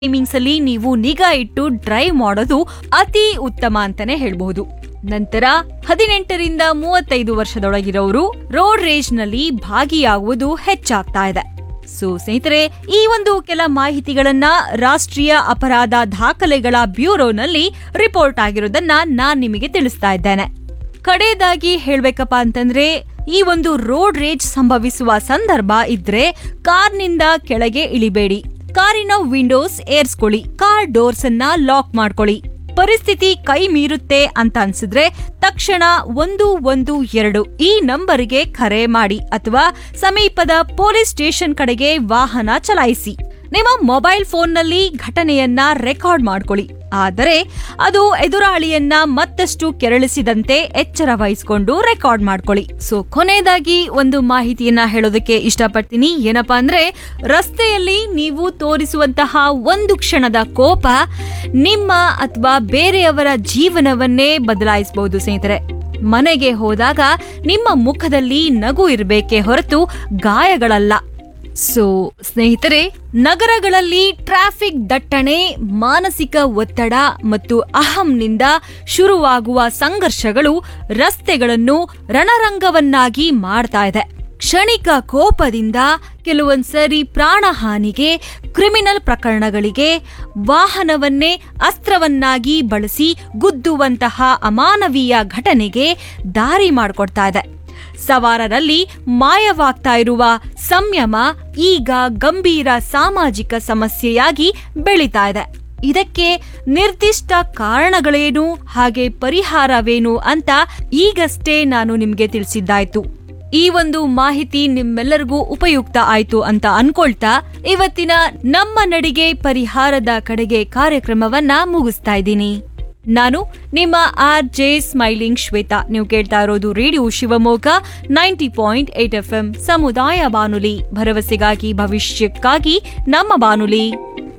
timings ಅಲ್ಲಿ ನೀವು ನಿಗಾ ಇಟ್ಟು ಡ್ರೈವ್ ಮಾಡೋದು ಅತಿ ಉತ್ತಮ ಅಂತಾನೆ ಹೇಳ್ಬಹುದು ನಂತರ ಹದಿನೆಂಟರಿಂದ ಮೂವತ್ತೈದು ವರ್ಷದೊಳಗಿರೋರು ರೋಡ್ ರೇಜ್ ನಲ್ಲಿ ಭಾಗಿಯಾಗುವುದು ಹೆಚ್ಚಾಗ್ತಾ ಇದೆ ಸೊ ಸ್ನೇಹಿತರೆ ಈ ಒಂದು ಕೆಲ ಮಾಹಿತಿಗಳನ್ನ ರಾಷ್ಟ್ರೀಯ ಅಪರಾಧ ದಾಖಲೆಗಳ ಬ್ಯೂರೋನಲ್ಲಿ ರಿಪೋರ್ಟ್ ಆಗಿರೋದನ್ನ ನಾನ್ ನಿಮಗೆ ತಿಳಿಸ್ತಾ ಇದ್ದೇನೆ ಕಡೆಯದಾಗಿ ಹೇಳ್ಬೇಕಪ್ಪ ಅಂತಂದ್ರೆ ಈ ಒಂದು ರೋಡ್ ರೇಜ್ ಸಂಭವಿಸುವ ಸಂದರ್ಭ ಇದ್ರೆ ಕಾರ್ನಿಂದ ಕೆಳಗೆ ಇಳಿಬೇಡಿ ಕಾರಿನ ವಿಂಡೋಸ್ ಏರ್ಸ್ಕೊಳ್ಳಿ ಕಾರ್ ಡೋರ್ಸ್ ಅನ್ನ ಲಾಕ್ ಮಾಡ್ಕೊಳ್ಳಿ ಪರಿಸ್ಥಿತಿ ಕೈ ಮೀರುತ್ತೆ ಅಂತ ಅನ್ಸಿದ್ರೆ ತಕ್ಷಣ ಒಂದು ಒಂದು ಎರಡು ಈ ನಂಬರಿಗೆ ಕರೆ ಮಾಡಿ ಅಥವಾ ಸಮೀಪದ ಪೊಲೀಸ್ ಸ್ಟೇಷನ್ ಕಡೆಗೆ ವಾಹನ ಚಲಾಯಿಸಿ ನಿಮ್ಮ ಮೊಬೈಲ್ ಫೋನ್ನಲ್ಲಿ ಘಟನೆಯನ್ನ ರೆಕಾರ್ಡ್ ಮಾಡ್ಕೊಳ್ಳಿ ಆದರೆ ಅದು ಎದುರಾಳಿಯನ್ನ ಮತ್ತಷ್ಟು ಕೆರಳಿಸಿದಂತೆ ಎಚ್ಚರ ವಹಿಸಿಕೊಂಡು ರೆಕಾರ್ಡ್ ಮಾಡ್ಕೊಳ್ಳಿ ಸೊ ಕೊನೆಯದಾಗಿ ಒಂದು ಮಾಹಿತಿಯನ್ನ ಹೇಳೋದಕ್ಕೆ ಇಷ್ಟಪಡ್ತೀನಿ ಏನಪ್ಪಾ ಅಂದ್ರೆ ರಸ್ತೆಯಲ್ಲಿ ನೀವು ತೋರಿಸುವಂತಹ ಒಂದು ಕ್ಷಣದ ಕೋಪ ನಿಮ್ಮ ಅಥವಾ ಬೇರೆಯವರ ಜೀವನವನ್ನೇ ಬದಲಾಯಿಸಬಹುದು ಸ್ನೇಹಿತರೆ ಮನೆಗೆ ಹೋದಾಗ ನಿಮ್ಮ ಮುಖದಲ್ಲಿ ನಗು ಇರಬೇಕೇ ಹೊರತು ಗಾಯಗಳಲ್ಲ ಸೊ ಸ್ನೇಹಿತರೆ ನಗರಗಳಲ್ಲಿ ಟ್ರಾಫಿಕ್ ದಟ್ಟಣೆ ಮಾನಸಿಕ ಒತ್ತಡ ಮತ್ತು ಅಹಂನಿಂದ ಶುರುವಾಗುವ ಸಂಘರ್ಷಗಳು ರಸ್ತೆಗಳನ್ನು ರಣರಂಗವನ್ನಾಗಿ ಮಾಡ್ತಾ ಇದೆ ಕ್ಷಣಿಕ ಕೋಪದಿಂದ ಕೆಲವೊಂದ್ಸರಿ ಪ್ರಾಣಹಾನಿಗೆ ಕ್ರಿಮಿನಲ್ ಪ್ರಕರಣಗಳಿಗೆ ವಾಹನವನ್ನೇ ಅಸ್ತ್ರವನ್ನಾಗಿ ಬಳಸಿ ಗುದ್ದುವಂತಹ ಅಮಾನವೀಯ ಘಟನೆಗೆ ದಾರಿ ಮಾಡಿಕೊಡ್ತಾ ಇದೆ ಸವಾರರಲ್ಲಿ ಮಾಯವಾಗ್ತಾ ಇರುವ ಸಂಯಮ ಈಗ ಗಂಭೀರ ಸಾಮಾಜಿಕ ಸಮಸ್ಯೆಯಾಗಿ ಬೆಳೀತಾ ಇದೆ ಇದಕ್ಕೆ ನಿರ್ದಿಷ್ಟ ಕಾರಣಗಳೇನು ಹಾಗೆ ಪರಿಹಾರವೇನು ಅಂತ ಈಗಷ್ಟೇ ನಾನು ನಿಮ್ಗೆ ತಿಳಿಸಿದ್ದಾಯ್ತು ಈ ಒಂದು ಮಾಹಿತಿ ನಿಮ್ಮೆಲ್ಲರಿಗೂ ಉಪಯುಕ್ತ ಆಯ್ತು ಅಂತ ಅನ್ಕೊಳ್ತಾ ಇವತ್ತಿನ ನಮ್ಮ ನಡಿಗೆ ಪರಿಹಾರದ ಕಡೆಗೆ ಕಾರ್ಯಕ್ರಮವನ್ನ ಮುಗಿಸ್ತಾ ಇದ್ದೀನಿ ನಾನು ನಿಮ್ಮ ಆರ್ ಜೆ ಸ್ಮೈಲಿಂಗ್ ಶ್ವೇತಾ ನೀವು ಕೇಳ್ತಾ ಇರೋದು radio Shivamogga ninety point eight F M ಸಮುದಾಯ ಬಾನುಲಿ ಭರವಸೆಗಾಗಿ ಭವಿಷ್ಯಕ್ಕಾಗಿ ನಮ್ಮ ಬಾನುಲಿ